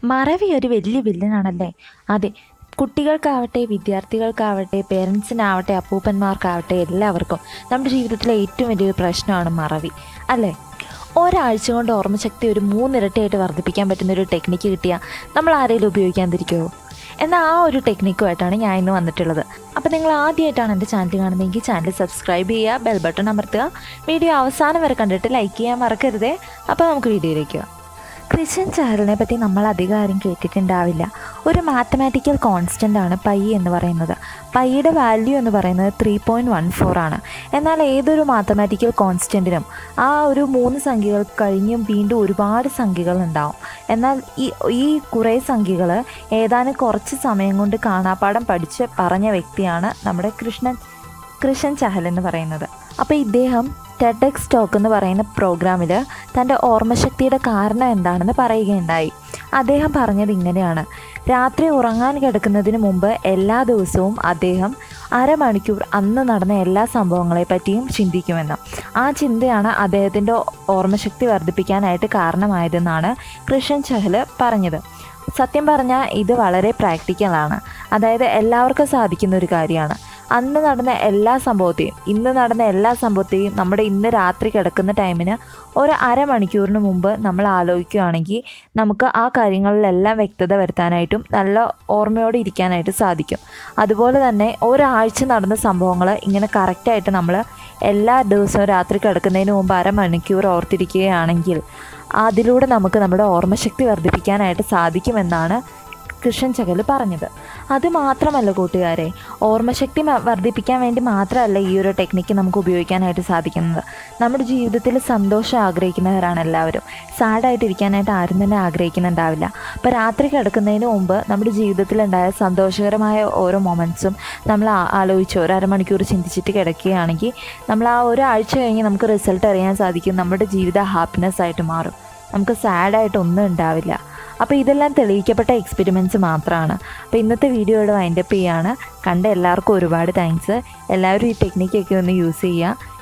മറവി ഒരു വലിയ വില്ലനാണല്ലേ അതെ കുട്ടികൾക്കാവട്ടെ വിദ്യാർത്ഥികൾക്കാവട്ടെ പേരൻസിനാവട്ടെ അപ്പൂപ്പന്മാർക്കാവട്ടെ എല്ലാവർക്കും നമ്മുടെ ജീവിതത്തിലെ ഏറ്റവും വലിയൊരു പ്രശ്നമാണ് മറവി അല്ലേ ഒരാഴ്ച കൊണ്ട് ഓർമ്മശക്തി ഒരു മൂന്നിരട്ടിയായിട്ട് വർദ്ധിപ്പിക്കാൻ പറ്റുന്ന ഒരു ടെക്നിക്ക് കിട്ടിയാൽ നമ്മൾ ആരെങ്കിലും ഉപയോഗിക്കാതിരിക്കുമോ എന്നാൽ ആ ഒരു ടെക്നിക്കുമായിട്ടാണ് ഞാൻ ഇന്ന് വന്നിട്ടുള്ളത് അപ്പോൾ നിങ്ങൾ ആദ്യമായിട്ടാണ് എൻ്റെ ചാനൽ കാണുന്നതെങ്കിൽ ചാനൽ സബ്സ്ക്രൈബ് ചെയ്യുക ബെൽ ബട്ടൺ അമർത്തുക വീഡിയോ അവസാനം വരെ കണ്ടിട്ട് ലൈക്ക് ചെയ്യാൻ മറക്കരുതേ അപ്പോൾ നമുക്ക് വീഡിയോയിലേക്ക് പോകാം ക്രിസ്ത്യൻ ചാരലിനെ പറ്റി നമ്മൾ അധികം ആരും കേട്ടിട്ടുണ്ടാവില്ല ഒരു മാത്തമാറ്റിക്കൽ കോൺസ്റ്റൻ്റ് ആണ് പൈ എന്ന് പറയുന്നത് പൈയുടെ വാല്യൂ എന്ന് പറയുന്നത് ത്രീ പോയിൻറ്റ് വൺ ഫോർ ആണ് എന്നാൽ ഏതൊരു മാത്തമാറ്റിക്കൽ കോൺസ്റ്റൻറ്റിനും ആ ഒരു മൂന്ന് സംഖ്യകൾ കഴിഞ്ഞും വീണ്ടും ഒരുപാട് സംഖ്യകൾ ഉണ്ടാവും എന്നാൽ ഈ ഈ കുറേ സംഖ്യകൾ ഏതാനും കുറച്ച് സമയം കൊണ്ട് കാണാപ്പാടം പഠിച്ച് പറഞ്ഞ വ്യക്തിയാണ് നമ്മുടെ കൃഷ്ണൻ കൃഷ്ണൻ ചഹൽ എന്ന് പറയുന്നത് അപ്പോൾ ഇദ്ദേഹം ടെഡെക്സ് ടോക്ക് എന്ന് പറയുന്ന പ്രോഗ്രാമിൽ തൻ്റെ ഓർമ്മശക്തിയുടെ കാരണം എന്താണെന്ന് പറയുകയുണ്ടായി അദ്ദേഹം പറഞ്ഞത് ഇങ്ങനെയാണ് രാത്രി ഉറങ്ങാൻ കിടക്കുന്നതിന് മുമ്പ് എല്ലാ ദിവസവും അദ്ദേഹം അരമണിക്കൂർ അന്ന് നടന്ന എല്ലാ സംഭവങ്ങളെ പറ്റിയും ചിന്തിക്കുമെന്ന് ആ ചിന്തയാണ് അദ്ദേഹത്തിൻ്റെ ഓർമ്മശക്തി വർദ്ധിപ്പിക്കാനായിട്ട് കാരണമായതെന്നാണ് കൃഷ്ണൻ ചഹൽ പറഞ്ഞത് സത്യം പറഞ്ഞാൽ ഇത് വളരെ പ്രാക്ടിക്കലാണ് അതായത് എല്ലാവർക്കും സാധിക്കുന്ന ഒരു കാര്യമാണ് അന്ന് നടന്ന എല്ലാ സംഭവത്തെയും ഇന്ന് നടന്ന എല്ലാ സംഭവത്തെയും നമ്മുടെ ഇന്ന് രാത്രി കിടക്കുന്ന ടൈമിന് ഒരു അരമണിക്കൂറിന് മുമ്പ് നമ്മൾ ആലോചിക്കുകയാണെങ്കിൽ നമുക്ക് ആ കാര്യങ്ങളിലെല്ലാം വ്യക്തത വരുത്താനായിട്ടും നല്ല ഓർമ്മയോടെ ഇരിക്കാനായിട്ട് സാധിക്കും അതുപോലെ തന്നെ ഒരാഴ്ച നടന്ന സംഭവങ്ങൾ ഇങ്ങനെ കറക്റ്റായിട്ട് നമ്മൾ എല്ലാ ദിവസവും രാത്രി കിടക്കുന്നതിന് മുമ്പ് അരമണിക്കൂർ ഓർത്തിരിക്കുകയാണെങ്കിൽ അതിലൂടെ നമുക്ക് നമ്മുടെ ഓർമ്മശക്തി വർദ്ധിപ്പിക്കാനായിട്ട് സാധിക്കുമെന്നാണ് കൃഷ്ണൻ ചകൽ പറഞ്ഞത് അത് മാത്രമല്ല കൂട്ടുകാരെ ഓർമ്മശക്തി മ- വർദ്ധിപ്പിക്കാൻ വേണ്ടി മാത്രമല്ല ഈ ഒരു ടെക്നിക്ക് നമുക്ക് ഉപയോഗിക്കാനായിട്ട് സാധിക്കുന്നത് നമ്മുടെ ജീവിതത്തിൽ സന്തോഷം ആഗ്രഹിക്കുന്നവരാണ് എല്ലാവരും സാഡായിട്ടിരിക്കാനായിട്ട് ആരും തന്നെ ആഗ്രഹിക്കുന്നുണ്ടാവില്ല അപ്പോൾ രാത്രി കിടക്കുന്നതിന് മുമ്പ് നമ്മുടെ ജീവിതത്തിലുണ്ടായ സന്തോഷകരമായ ഓരോ മൊമെൻറ്റ്സും നമ്മൾ ആ- ആലോചിച്ച് ഒരു അരമണിക്കൂർ ചിന്തിച്ചിട്ട് കിടക്കുകയാണെങ്കിൽ നമ്മൾ ആ ഒരാഴ്ച കഴിഞ്ഞ് നമുക്ക് റിസൾട്ട് അറിയാൻ സാധിക്കും നമ്മുടെ ജീവിതം ഹാപ്പിനെസ് ആയിട്ട് മാറും നമുക്ക് സാഡായിട്ട് ഒന്നും ഉണ്ടാവില്ല അപ്പോൾ ഇതെല്ലാം തെളിയിക്കപ്പെട്ട എക്സ്പെരിമെൻറ്റ്സ് മാത്രമാണ് അപ്പോൾ ഇന്നത്തെ വീഡിയോയുടെ വൈൻഡപ്പ് ചെയ്യാണ് കണ്ട എല്ലാവർക്കും ഒരുപാട് താങ്ക്സ് എല്ലാവരും ഈ ടെക്നിക്കൊക്കെ ഒന്ന് യൂസ് ചെയ്യുക